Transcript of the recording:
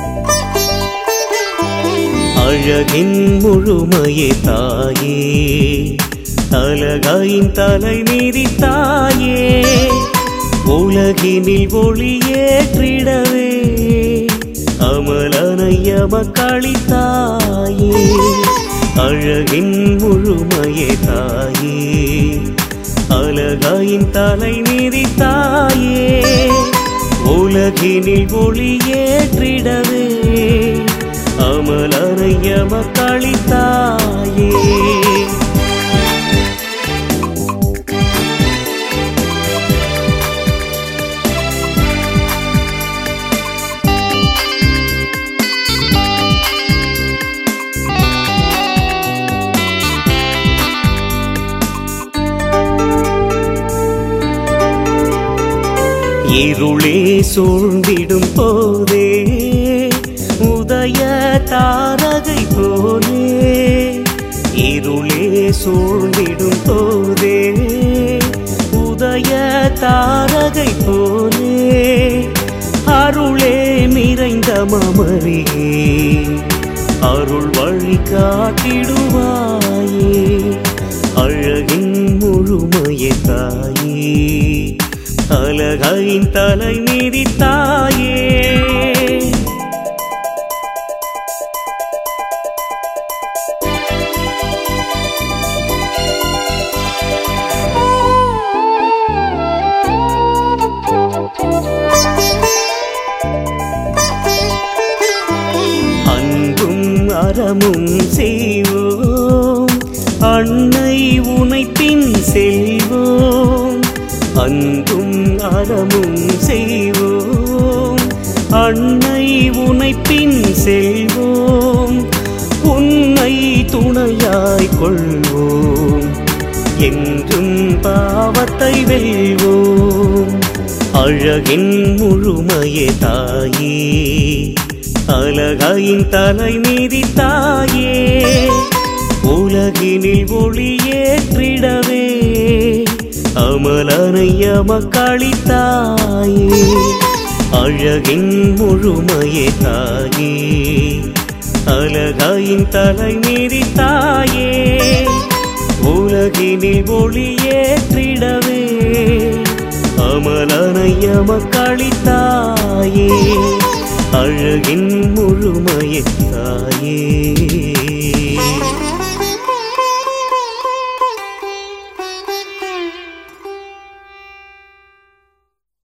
அழகின் முழுமையே தாயே அழகாயின் தலை மீதி தாயே உலகினில் ஒளியேற்றிடவே அமலனையம தாயே அழகின் முழுமையே தாயே அழகாயின் தலை மீதி தாயே உலகினில் ஒளியேற்றிடவே அமலனையம தாயே இருளே சூழ்ந்திடும் போதே உதய தாரகை போலே இருளே சூழ்ந்திடும் போதே உதய தாரகை போலே அருளே நிறைந்த மமரியே அருள் வழி காட்டிடுவாயே அழகின் முழுமையே தாயே அழகையின் தலை மீதி தாயே அன்பும் அறமும் செய்வோம் அன்னை உனை பின் செல்வோம் அன்பும் அறமும் செய்வோம் அன்னை உனை பின் செல்வோம் உன்னை துணையாய் கொள்வோம் என்றும் பாவத்தை வெல்வோம் அழகின் முழுமையே தாயே அழகாயின் தலை மீதி தாயே உலகினில் ஒளியேற்றிடவே அமலனைய தாயே அழகின் முழுமையே தாயே அழகாயின் தலை மீறி தாயே உலகினில் ஒளியேற்றிடவே அமலனைய தாயே அழகின் முழுமையே தாயே